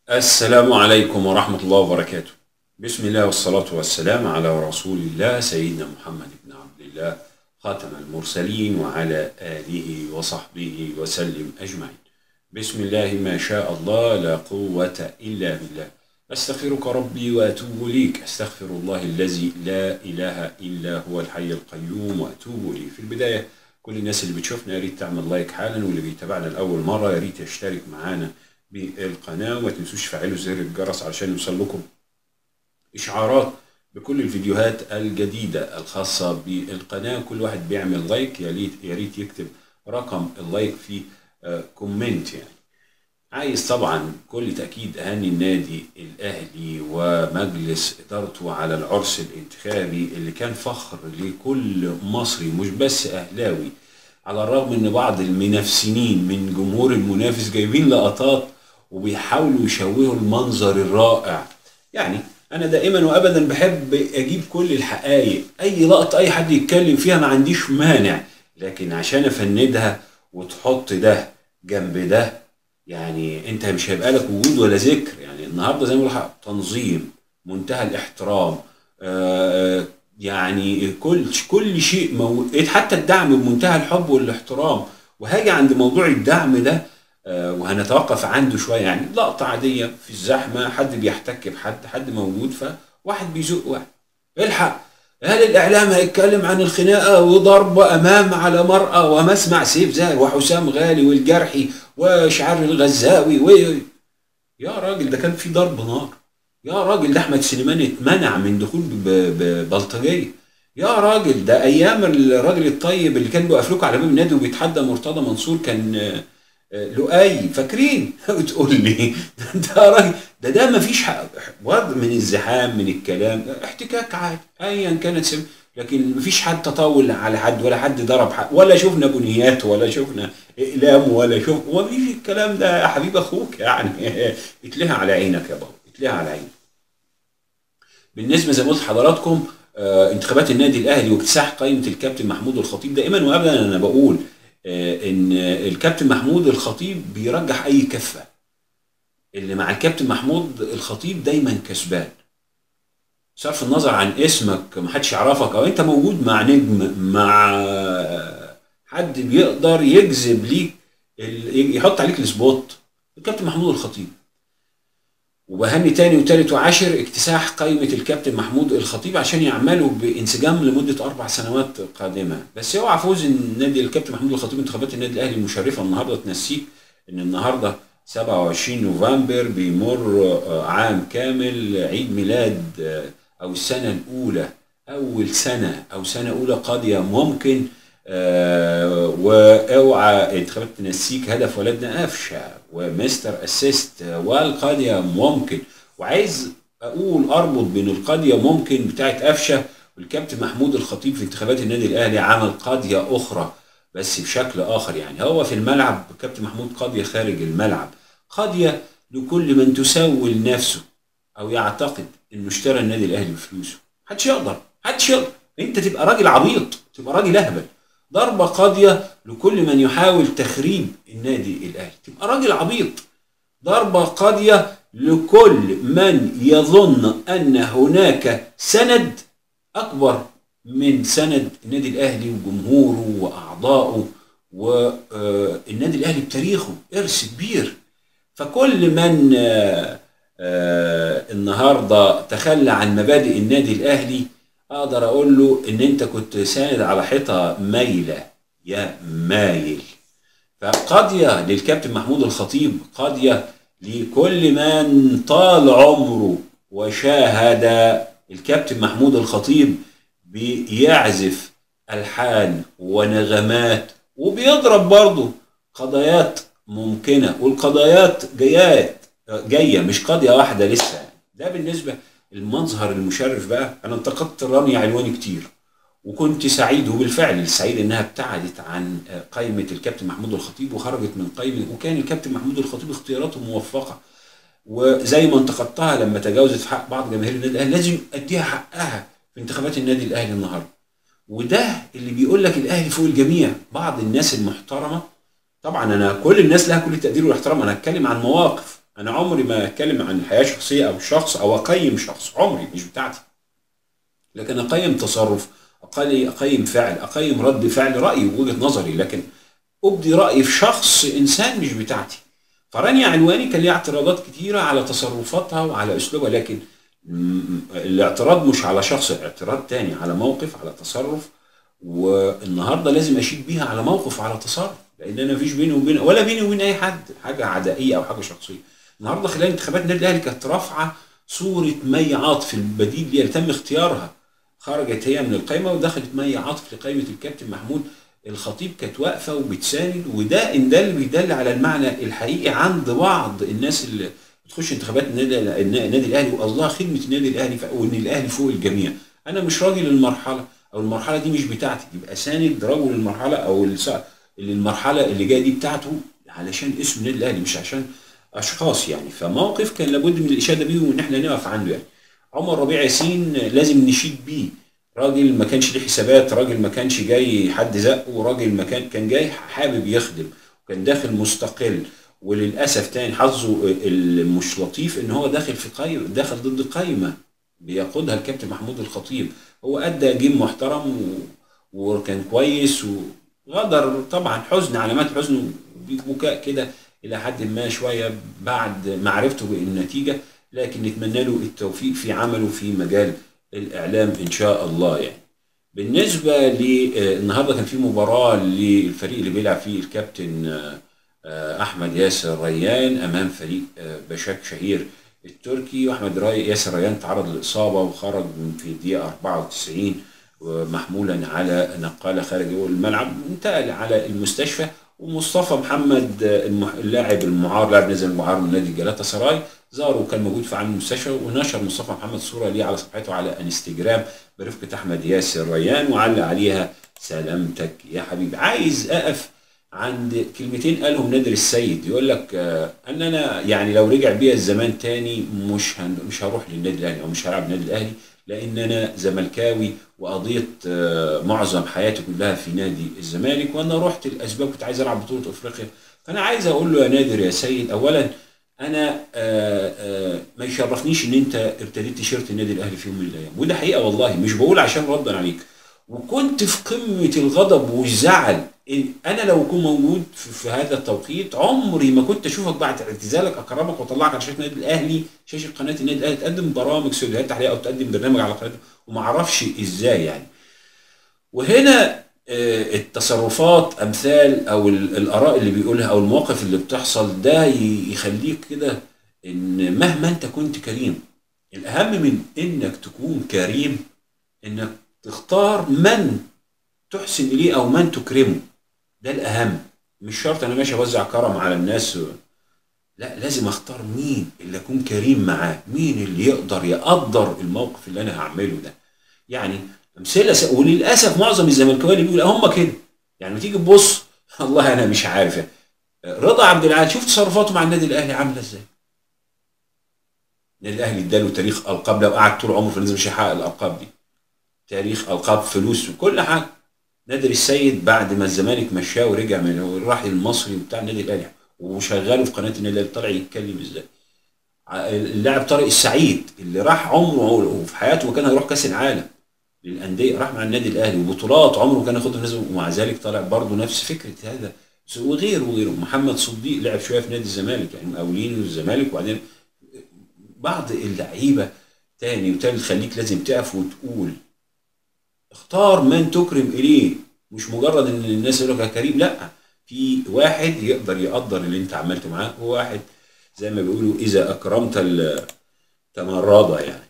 السلام عليكم ورحمة الله وبركاته بسم الله والصلاة والسلام على رسول الله سيدنا محمد بن عبد الله خاتم المرسلين وعلى آله وصحبه وسلم أجمعين بسم الله ما شاء الله لا قوة إلا بالله أستغفرك ربي وأتوب إليك أستغفر الله الذي لا إله إلا هو الحي القيوم وأتوب إليه في البداية كل الناس اللي بتشوفنا يا ريت تعمل لايك حالا واللي بيتابعنا لأول مرة يا ريت يشترك معانا بالقناة وما تنسوش تفعلوا زر الجرس علشان يوصل لكم إشعارات بكل الفيديوهات الجديدة الخاصة بالقناة كل واحد بيعمل لايك يا ريت يا ريت يكتب رقم اللايك في آه، كومنت يعني عايز طبعا كل تأكيد أهني النادي الأهلي ومجلس إدارته على العرس الانتخابي اللي كان فخر لكل مصري مش بس أهلاوي على الرغم ان بعض المنافسين من جمهور المنافس جايبين لقطات وبيحاولوا يشوهوا المنظر الرائع يعني انا دائما وابدا بحب اجيب كل الحقائق اي لقطه اي حد يتكلم فيها ما عنديش مانع لكن عشان افندها وتحط ده جنب ده يعني انت مش هيبقى لك وجود ولا ذكر يعني النهارده زي ما بقول لك تنظيم منتهى الاحترام آه يعني كل كل شيء مو... حتى الدعم بمنتهى الحب والاحترام وهاجي عند موضوع الدعم ده آه وهنتوقف عنده شويه يعني لقطه عاديه في الزحمه حد بيحتك بحد حد موجود فواحد بيزق واحد الحق هل الاعلام هيتكلم عن الخناقه وضرب امام على مرأة ومسمع سيف زاهر وحسام غالي والجرحي وشعار الغزاوي و... يا راجل ده كان في ضرب نار يا راجل ده احمد سليمان اتمنع من دخول ب- ب- ببلطجيه يا راجل ده ايام الراجل الطيب اللي كان بيقف لكم على باب النادي وبيتحدى مرتضى منصور كان آه، آه، لؤي فاكرين بتقول لي ده ده راجل ده ده ما فيش وضع من الزحام من الكلام احتكاك عادي ايا كانت سبب لكن ما فيش حد تطاول على حد ولا حد ضرب حد ولا شفنا بنيات ولا شفنا اقلام ولا شوف وما فيش الكلام ده يا حبيب اخوك يعني اتلها على عينك يا بابا اتلها على عينك بالنسبه زي ما قلت لحضراتكم آه، انتخابات النادي الاهلي واكتساح قائمه الكابتن محمود الخطيب دائما وابدا انا بقول آه، ان الكابتن محمود الخطيب بيرجح اي كفه اللي مع الكابتن محمود الخطيب دايما كسبان صرف النظر عن اسمك محدش يعرفك او انت موجود مع نجم مع حد بيقدر يجذب ليك ال- يحط عليك السبوت الكابتن محمود الخطيب وبهني تاني وتالت وعاشر اكتساح قائمة الكابتن محمود الخطيب عشان يعملوا بانسجام لمدة أربع سنوات قادمة بس اوعى فوز النادي الكابتن محمود الخطيب انتخابات النادي الأهلي المشرفة النهاردة تنسيك إن النهاردة 27 نوفمبر بيمر آه، عام كامل عيد ميلاد آه، أو السنة الأولى أول سنة أو سنة أولى قاضية ممكن آه، واوعى انتخابات تنسيك هدف ولدنا قفشه ومستر اسيست والقاضيه ممكن وعايز اقول اربط بين القاضيه ممكن بتاعت قفشه والكابتن محمود الخطيب في انتخابات النادي الاهلي عمل قاضيه اخرى بس بشكل اخر يعني هو في الملعب كابتن محمود قاضيه خارج الملعب قاضيه لكل من تسول نفسه او يعتقد انه اشترى النادي الاهلي بفلوسه محدش يقدر محدش يقدر انت تبقى راجل عبيط تبقى راجل اهبل ضربة قاضية لكل من يحاول تخريب النادي الأهلي تبقى راجل عبيط ضربة قاضية لكل من يظن أن هناك سند أكبر من سند النادي الأهلي وجمهوره وأعضائه والنادي الأهلي بتاريخه إرث كبير فكل من آه، آه، النهارده تخلى عن مبادئ النادي الأهلي اقدر اقول له ان انت كنت ساند على حيطه مايله يا مايل فقاضيه للكابتن محمود الخطيب قاضيه لكل من طال عمره وشاهد الكابتن محمود الخطيب بيعزف الحان ونغمات وبيضرب برضه قضايات ممكنه والقضايات جايات جايه مش قضيه واحده لسه ده بالنسبه المظهر المشرف بقى انا انتقدت رانيا علواني كتير وكنت سعيد وبالفعل سعيد انها ابتعدت عن قائمه الكابتن محمود الخطيب وخرجت من قائمه وكان الكابتن محمود الخطيب اختياراته موفقه وزي ما انتقدتها لما تجاوزت في حق بعض جماهير النادي الاهلي لازم اديها حقها في انتخابات النادي الاهلي النهارده وده اللي بيقول لك الاهلي فوق الجميع بعض الناس المحترمه طبعا انا كل الناس لها كل التقدير والاحترام انا اتكلم عن مواقف انا عمري ما اتكلم عن الحياه الشخصيه او شخص او اقيم شخص عمري مش بتاعتي لكن اقيم تصرف اقيم اقيم فعل اقيم رد فعل راي وجهه نظري لكن ابدي رايي في شخص انسان مش بتاعتي فرانيا علواني كان ليها اعتراضات كتيره على تصرفاتها وعلى اسلوبها لكن م- الاعتراض مش على شخص اعتراض تاني على موقف على تصرف والنهارده لازم اشيد بيها على موقف وعلى تصرف لان انا مفيش بيني وبين ولا بيني وبين اي حد حاجه عدائيه او حاجه شخصيه النهارده خلال انتخابات النادي الاهلي كانت رافعه صوره مي عاطف البديل اللي تم اختيارها خرجت هي من القائمه ودخلت مي عاطف لقائمه الكابتن محمود الخطيب كانت واقفه وبتساند وده ان ده اللي بيدل على المعنى الحقيقي عند بعض الناس اللي بتخش انتخابات النادي النادي الاهلي وقصدها خدمه النادي الاهلي ف- وان الاهلي فوق الجميع انا مش راجل المرحله او المرحله دي مش بتاعتي يبقى ساند رجل المرحله او الس- اللي المرحله اللي جايه دي بتاعته علشان اسم النادي الاهلي مش عشان اشخاص يعني فموقف كان لابد من الاشاده بيه وان احنا نقف عنده يعني عمر ربيع ياسين لازم نشيد بيه راجل ما كانش ليه حسابات راجل ما كانش جاي حد زقه راجل ما كان كان جاي حابب يخدم وكان داخل مستقل وللاسف تاني حظه المش لطيف ان هو داخل في قايمه داخل ضد قايمه بيقودها الكابتن محمود الخطيب هو ادى جيم محترم و... وكان كويس وغدر طبعا حزن علامات حزن بكاء كده الى حد ما شويه بعد معرفته بالنتيجه لكن نتمنى له التوفيق في عمله في مجال الاعلام ان شاء الله يعني بالنسبه للنهارده كان في مباراه للفريق اللي بيلعب فيه الكابتن آه، آه، احمد ياسر ريان امام فريق آه، بشاك شهير التركي واحمد راي ياسر ريان تعرض للاصابه وخرج من في الدقيقه 94 محمولا على نقاله خارج الملعب انتقل على المستشفى ومصطفى محمد آه، المح- اللاعب المعار لاعب نزل المعار من نادي جلاتا سراي زار وكان موجود في عام المستشفى ونشر مصطفى محمد صوره ليه على صفحته على انستجرام برفقه احمد ياسر ريان وعلق عليها سلامتك يا حبيبي عايز اقف عند كلمتين قالهم نادر السيد يقول لك آه، ان انا يعني لو رجع بيا الزمان تاني مش هن مش هروح للنادي الاهلي او مش هلعب النادي الاهلي لان انا زملكاوي وقضيت آه، معظم حياتي كلها في نادي الزمالك وانا رحت الاسباب كنت عايز العب بطوله افريقيا فانا عايز اقول له يا نادر يا سيد اولا انا آه، آه، ما يشرفنيش ان انت ارتديت تيشيرت النادي الاهلي في يوم من الايام وده حقيقه والله مش بقول عشان ردا عليك وكنت في قمه الغضب والزعل إن انا لو كنت موجود في, في هذا التوقيت عمري ما كنت اشوفك بعد اعتزالك اكرمك واطلعك على شاشه النادي الاهلي شاشه قناه النادي الاهلي تقدم برامج سيديهات تحليليه او تقدم برنامج على قناه وما اعرفش ازاي يعني وهنا آه، التصرفات امثال او ال- الاراء اللي بيقولها او المواقف اللي بتحصل ده ي- يخليك كده ان مهما انت كنت كريم الاهم من انك تكون كريم انك تختار من تحسن اليه او من تكرمه ده الاهم مش شرط انا ماشي اوزع كرم على الناس لا لازم اختار مين اللي اكون كريم معاه مين اللي يقدر يقدر الموقف اللي انا هعمله ده يعني امثله س... وللاسف معظم الزملكاويه اللي بيقول هم كده يعني ما تيجي تبص والله انا مش عارف يعني. رضا عبد العال شوف تصرفاته مع النادي الاهلي عامله ازاي النادي الاهلي اداله تاريخ القاب لو قعد طول عمره في النادي مش هيحقق الالقاب دي تاريخ القاب فلوس وكل حاجه نادر السيد بعد ما الزمالك مشاه ورجع من راح المصري بتاع النادي الاهلي وشغاله في قناه النادي الاهلي طلع يتكلم ازاي اللاعب طارق السعيد اللي راح عمره في حياته وكان هيروح كاس العالم للانديه راح مع النادي الاهلي وبطولات عمره كان ياخدها نزل ومع ذلك طلع برضه نفس فكره هذا وغيره وغيره محمد صديق لعب شويه في نادي الزمالك يعني مقاولين والزمالك وبعدين بعض اللعيبه تاني وتالت خليك لازم تقف وتقول اختار من تكرم اليه مش مجرد ان الناس يقول لك يا كريم لا في واحد يقدر يقدر اللي انت عملته معاه وواحد زي ما بيقولوا اذا اكرمت تمرض يعني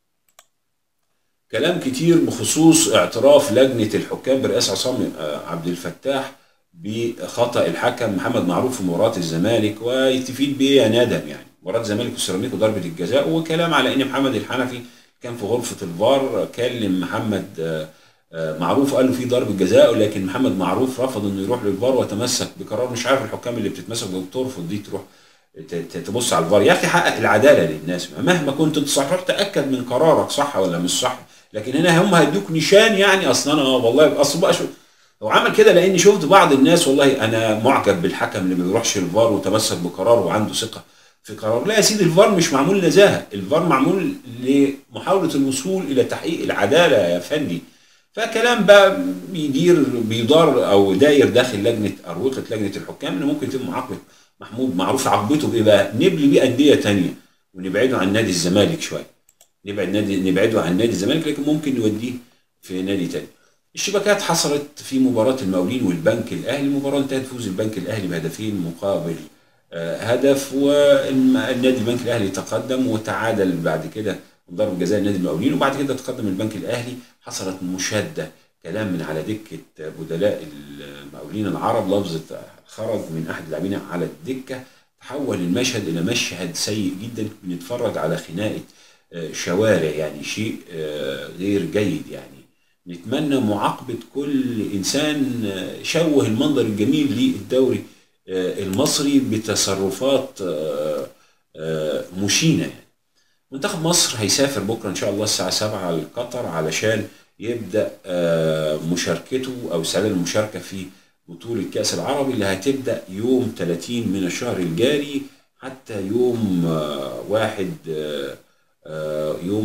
كلام كتير بخصوص اعتراف لجنه الحكام برئاسه عصام عبد الفتاح بخطا الحكم محمد معروف في مباراه الزمالك ويستفيد بيه ندم يعني مباراه الزمالك والسيراميك وضربه الجزاء وكلام على ان محمد الحنفي كان في غرفه الفار كلم محمد معروف قال له في ضربه جزاء لكن محمد معروف رفض انه يروح للفار وتمسك بقرار مش عارف الحكام اللي بتتمسك وبترفض دي تروح تبص على الفار يا اخي حقق العداله للناس مهما كنت انت صح روح تاكد من قرارك صح ولا مش صح لكن هنا هم هيدوك نشان يعني اصلا انا والله اصل بقى شو هو عمل كده لاني شفت بعض الناس والله انا معجب بالحكم اللي ما بيروحش الفار وتمسك بقراره وعنده ثقه في قرار لا يا سيدي الفار مش معمول نزاهه الفار معمول لمحاوله الوصول الى تحقيق العداله يا فندي فكلام بقى بيدير بيدار او داير داخل لجنه اروقه لجنه الحكام ان ممكن يتم معاقبه محمود معروف عاقبته بايه بقى؟ نبلي بيه انديه ثانيه ونبعده عن نادي الزمالك شويه نبعد نادي نبعده عن نادي الزمالك لكن ممكن نوديه في نادي تاني الشبكات حصلت في مباراة المقاولين والبنك الأهلي المباراة انتهت فوز البنك الأهلي بهدفين مقابل آه، هدف والنادي البنك الأهلي تقدم وتعادل بعد كده ضرب جزاء النادي المقاولين وبعد كده تقدم البنك الأهلي حصلت مشادة كلام من على دكة بدلاء المقاولين العرب لفظة خرج من أحد اللاعبين على الدكة تحول المشهد إلى مشهد سيء جدا بنتفرج على خناقة آه، شوارع يعني شيء آه، غير جيد يعني نتمنى معاقبة كل إنسان آه، شوه المنظر الجميل للدوري آه، المصري بتصرفات آه، آه، مشينة يعني. منتخب مصر هيسافر بكرة إن شاء الله الساعة 7 لقطر علشان يبدأ آه، مشاركته أو استعداد المشاركة في بطولة كأس العربي اللي هتبدأ يوم 30 من الشهر الجاري حتى يوم آه، واحد آه، آه، يوم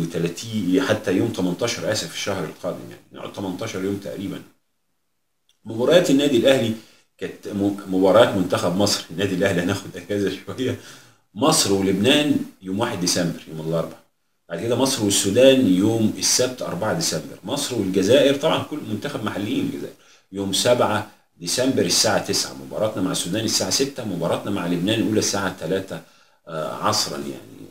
31 حتى يوم 18 اسف الشهر القادم يعني نقعد 18 يوم تقريبا مباريات النادي الاهلي كانت م- مباريات منتخب مصر النادي الاهلي هناخد اجازه شويه مصر ولبنان يوم 1 ديسمبر يوم الاربعاء بعد كده مصر والسودان يوم السبت 4 ديسمبر مصر والجزائر طبعا كل منتخب محليين الجزائر يوم 7 ديسمبر الساعة 9 مباراتنا مع السودان الساعة 6 مباراتنا مع لبنان الأولى الساعة 3 آه، عصرا يعني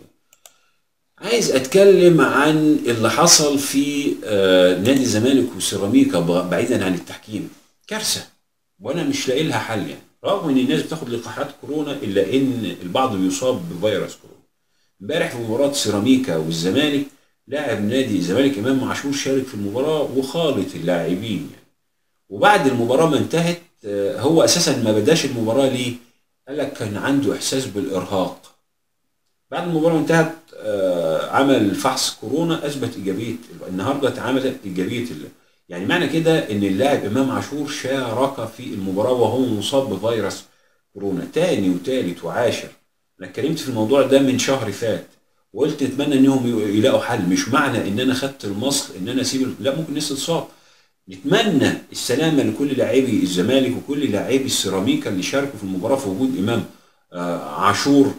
عايز اتكلم عن اللي حصل في آه، نادي الزمالك وسيراميكا ب- بعيدا عن التحكيم كارثه وانا مش لاقي لها حل يعني رغم ان الناس بتاخد لقاحات كورونا الا ان البعض بيصاب بفيروس كورونا امبارح في مباراه سيراميكا والزمالك لاعب نادي الزمالك امام عاشور شارك في المباراه وخالط اللاعبين يعني وبعد المباراه ما انتهت آه، هو اساسا ما بداش المباراه ليه؟ قال لك كان عنده احساس بالارهاق بعد المباراه ما انتهت آه، عمل فحص كورونا اثبت ايجابيه النهارده اتعمل ايجابيه ال- يعني معنى كده ان اللاعب امام عاشور شارك في المباراه وهو مصاب بفيروس كورونا تاني وتالت وعاشر انا اتكلمت في الموضوع ده من شهر فات وقلت اتمنى انهم ي- يلاقوا حل مش معنى ان انا خدت المصل ان انا اسيب ال- لا ممكن الناس تتصاب نتمنى السلامه لكل لاعبي الزمالك وكل لاعبي السيراميكا اللي شاركوا في المباراه في وجود امام آه، عاشور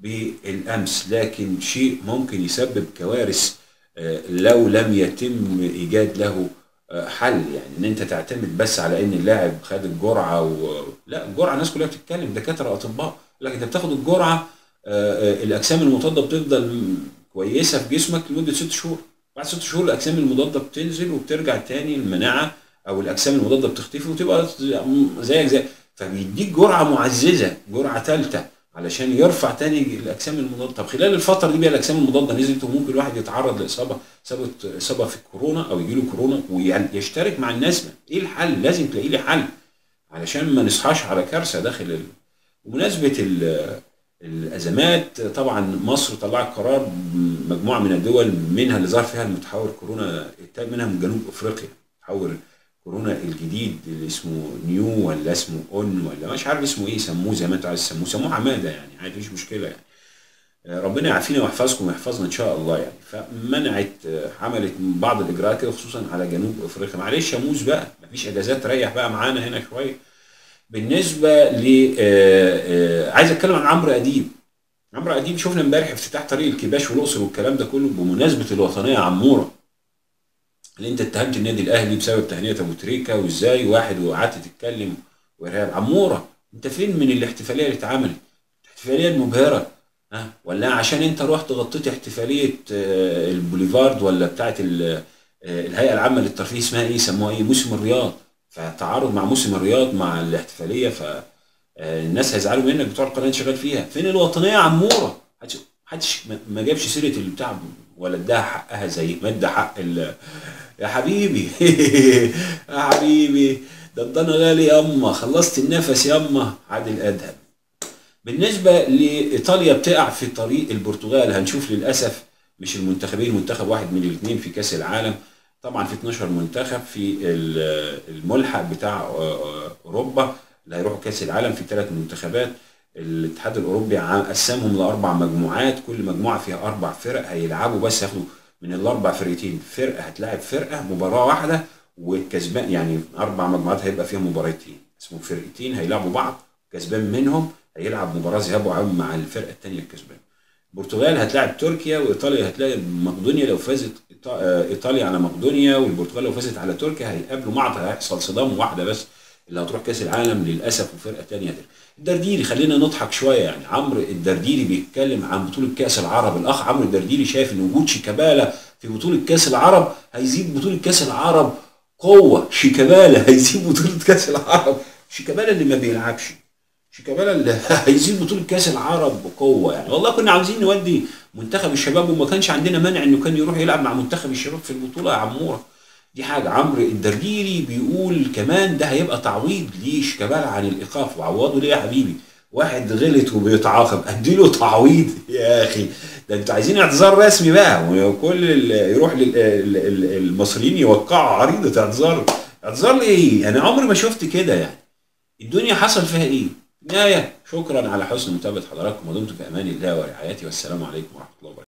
بالامس لكن شيء ممكن يسبب كوارث آه، لو لم يتم ايجاد له آه، حل يعني ان انت تعتمد بس على ان اللاعب خد الجرعه و... لا الجرعه الناس كلها بتتكلم دكاتره اطباء لكن انت بتاخد الجرعه آه، آه، الاجسام المضاده بتفضل كويسه في جسمك لمده ست شهور بعد ست شهور الاجسام المضاده بتنزل وبترجع تاني المناعه او الاجسام المضاده بتختفي وتبقى زيك زي فبيديك جرعه معززه جرعه ثالثه علشان يرفع تاني الاجسام المضاده طب خلال الفتره دي بقى الاجسام المضاده نزلت وممكن الواحد يتعرض لاصابه اصابه اصابه في الكورونا او يجيله كورونا ويشترك مع الناس ايه الحل لازم تلاقي لي حل علشان ما نصحاش على كارثه داخل ال... بمناسبه ال... الازمات طبعا مصر طلعت قرار مجموعه من الدول منها اللي ظهر فيها المتحور كورونا منها من جنوب افريقيا متحور كورونا الجديد اللي اسمه نيو ولا اسمه اون ولا مش عارف اسمه ايه سموه زي ما انتوا عايز تسموه سموه حماده يعني عادي مش مشكله يعني آه، ربنا يعافينا ويحفظكم ويحفظنا ان شاء الله يعني فمنعت آه، عملت بعض الاجراءات كده خصوصا على جنوب افريقيا معلش يا موز بقى مفيش اجازات ريح بقى معانا هنا شويه بالنسبه ل آه، آه، عايز اتكلم عن عمرو اديب عمرو اديب شفنا امبارح افتتاح طريق الكباش والاقصر والكلام ده كله بمناسبه الوطنيه عموره اللي انت اتهمت النادي الاهلي بسبب تهنئه ابو تريكه وازاي واحد وقعدت تتكلم وارهاب عموره انت فين من الاحتفاليه اللي اتعملت؟ الاحتفاليه المبهره ها ولا عشان انت رحت غطيت احتفاليه آه، البوليفارد ولا بتاعه ال- آه، الهيئه العامه للترفيه اسمها ايه؟ سموها ايه؟ موسم الرياض فتعارض مع موسم الرياض مع الاحتفاليه ف آه، الناس هيزعلوا منك بتوع القناه اللي شغال فيها فين الوطنيه يا عموره محدش محدش ما- ما جابش سيره اللي بتاع ولا اداها حقها زي ما ادى حق ال- يا حبيبي يا حبيبي ده الضنا غالي ياما خلصت النفس ياما عادل ادهم بالنسبه لايطاليا بتقع في طريق البرتغال هنشوف للاسف مش المنتخبين منتخب واحد من الاثنين في كاس العالم طبعا في 12 منتخب في ال- الملحق بتاع اوروبا اللي هيروحوا كاس العالم في ثلاث منتخبات الاتحاد الاوروبي ع- قسمهم لاربع مجموعات كل مجموعه فيها اربع فرق هيلعبوا بس ياخدوا من الاربع فرقتين فرقه هتلاعب فرقه مباراه واحده والكسبان يعني اربع مجموعات هيبقى فيها مباراتين اسمهم فرقتين هيلعبوا بعض كسبان منهم هيلعب مباراه ذهاب وعوده مع الفرقه الثانيه الكسبان البرتغال هتلاعب تركيا وايطاليا هتلاعب مقدونيا لو فازت إيطا- آه، ايطاليا على مقدونيا والبرتغال لو فازت على تركيا هيقابلوا بعض هيحصل صدام واحده بس اللي هتروح كاس العالم للاسف وفرقه ثانيه هتروح الدرديري خلينا نضحك شويه يعني عمرو الدرديري بيتكلم عن بطوله كاس العرب الاخ عمرو الدرديري شايف ان وجود شيكابالا في بطوله كاس العرب هيزيد بطوله كاس العرب قوه شيكابالا هيزيد بطوله كاس العرب شيكابالا اللي ما بيلعبش شيكابالا اللي هيزيد بطوله كاس العرب بقوه يعني والله كنا عاوزين نودي منتخب الشباب وما كانش عندنا مانع انه كان يروح يلعب مع منتخب الشباب في البطوله يا عموره دي حاجه عمرو الدرديري بيقول كمان ده هيبقى تعويض لشيكابالا عن الايقاف وعوضه ليه يا حبيبي واحد غلط وبيتعاقب اديله تعويض يا اخي ده انتوا عايزين اعتذار رسمي بقى وكل ال- يروح لل- ال- ال- المصريين يوقعوا عريضه اعتذار اعتذار لايه؟ انا عمري ما شفت كده يعني الدنيا حصل فيها ايه؟ نهايه شكرا على حسن متابعه حضراتكم ودمتم في امان الله ورعايته والسلام عليكم ورحمه الله وبركاته